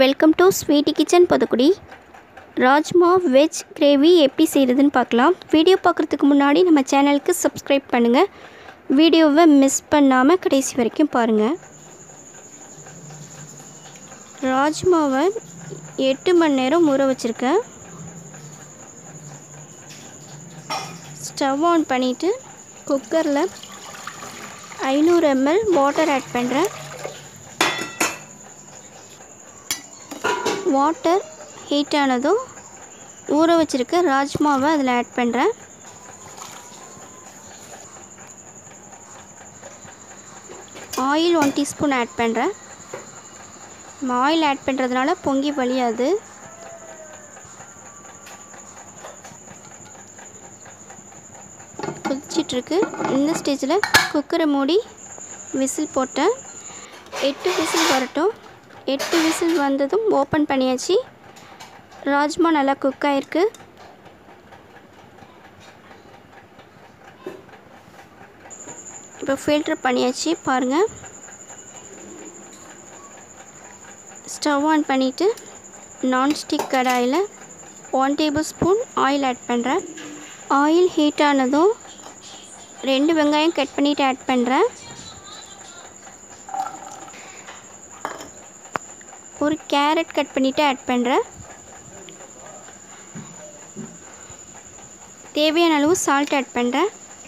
welcome to sweety kitchen புதுக்குடி rajma veg gravy எப்படி செய்கிறதுன்னு பார்க்கலாம் வீடியோ பார்க்குறதுக்கு முன்னாடி நம்ம சேனலுக்கு சப்ஸ்கிரைப் பண்ணுங்கள் வீடியோவை மிஸ் பண்ணாமல் கடைசி வரைக்கும் பாருங்கள் ராஜ்மாவை எட்டு மணி நேரம் ஊற வச்சுருக்கேன் ஸ்டவ் ஆன் பண்ணிவிட்டு குக்கரில் ஐநூறு எம்எல் வாட்டர் ஆட் பண்ணுறேன் வாட்டர் ஹீட் ஆனதும் ஊற வச்சுருக்க ராஜ்மாவை அதில் ஆட் பண்ணுறேன் ஆயில் ஒன் டீஸ்பூன் ஆட் பண்ணுறேன் நம்ம ஆயில் ஆட் பண்ணுறதுனால பொங்கி வழியாது கொதிச்சிட்ருக்கு இந்த ஸ்டேஜில் குக்கரை மூடி விசில் போட்டேன் எட்டு விசில் வரட்டும் எட்டு விசில் வந்ததும் ஓப்பன் பண்ணியாச்சு ராஜ்மா நல்லா குக் ஆகிருக்கு இப்போ ஃபில்ட்ரு பண்ணியாச்சு பாருங்கள் ஸ்டவ் ஆன் பண்ணிவிட்டு நான்ஸ்டிக் கடாயில் one tablespoon oil add பண்ணுறேன் ஆயில் ஹீட் ஆனதும் ரெண்டு வெங்காயம் கட் பண்ணிவிட்டு ஆட் பண்ணுறேன் ஒரு கேரட் கட் பண்ணிவிட்டு ஆட் பண்ணுறேன் தேவையான அளவு சால்ட் ஆட் பண்ணுறேன்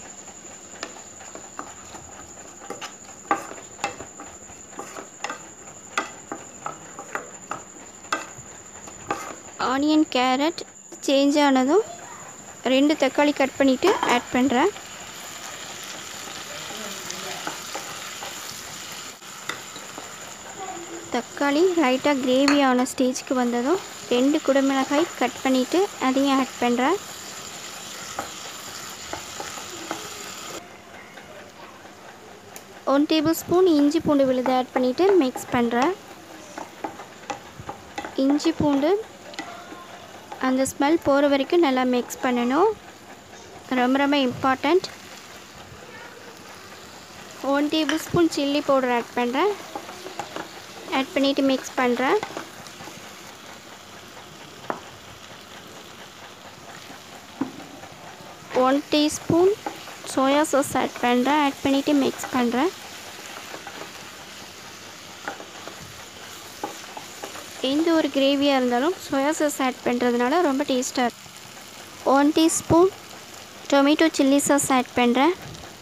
ஆனியன் கேரட் சேஞ்ச் ஆனதும் ரெண்டு தக்காளி கட் பண்ணிவிட்டு ஆட் பண்ணுறேன் தக்காளி லைட்டாக கிரேவியான ஸ்டேஜ்க்கு வந்ததும் ரெண்டு குடமிளகாய் கட் பண்ணிவிட்டு அதையும் ஆட் பண்ணுறேன் ஒன் டேபிள் ஸ்பூன் இஞ்சி பூண்டு விழுது ஆட் பண்ணிவிட்டு மிக்ஸ் பண்ணுறேன் இஞ்சி பூண்டு அந்த ஸ்மெல் போகிற வரைக்கும் நல்லா மிக்ஸ் பண்ணணும் ரொம்ப ரொம்ப important one tablespoon chilli powder add பண்ணுறேன் ஆட் பண்ணிவிட்டு மிக்ஸ் பண்ணுறேன் one teaspoon soya sauce add பண்ணுறேன் ஆட் பண்ணிவிட்டு மிக்ஸ் பண்ணுறேன் எந்த ஒரு கிரேவியாக இருந்தாலும் சோயா சாஸ் ஆட் பண்ணுறதுனால ரொம்ப டேஸ்ட்டாக இருக்கும் one teaspoon tomato chilli sauce add பண்ணுறேன்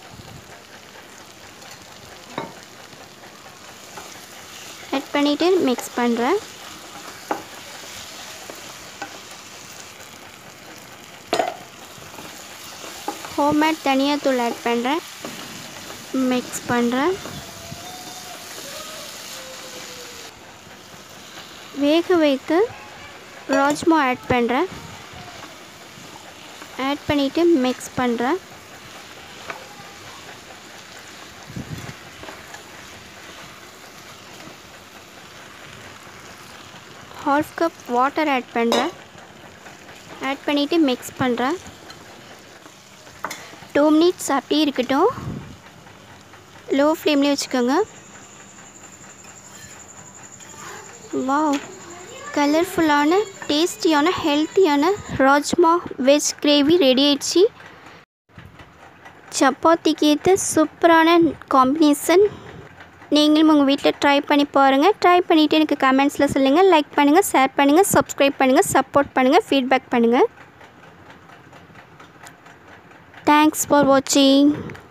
ஆட் பண்ணிவிட்டு மிக்ஸ் பண்ணுறேன் ஹோம்மேட் தனியாத்தூள் ஆட் பண்ணுறேன் மிக்ஸ் பண்ணுறேன் வேக வைத்து ராஜ்மா ஆட் பண்ணுறேன் ஆட் பண்ணிவிட்டு மிக்ஸ் பண்ணுறேன் ஹாஃப் கப் வாட்டர் ஆட் பண்ணுறேன் ஆட் பண்ணிவிட்டு மிக்ஸ் பண்ணுறேன் டூ மினிட்ஸ் அப்படியே இருக்கட்டும் லோ ஃப்ளேம்லேயே வச்சுக்கோங்க வாவ் கலர்ஃபுல்லான டேஸ்டியான ஹெல்த்தியான ராஜ்மா வெஜ் கிரேவி ரெடி ஆயிடுச்சு சப்பாத்திக்கு ஏற்ற சூப்பரான காம்பினேஷன் நீங்களும் உங்கள் வீட்டில் ட்ரை பண்ணி பாருங்கள் ட்ரை பண்ணிவிட்டு எனக்கு கமெண்ட்ஸில் சொல்லுங்கள் லைக் பண்ணுங்கள் ஷேர் பண்ணுங்கள் சப்ஸ்கிரைப் பண்ணுங்கள் சப்போர்ட் பண்ணுங்கள் ஃபீட்பேக் பண்ணுங்கள் தேங்க்ஸ் ஃபார் வாட்சிங்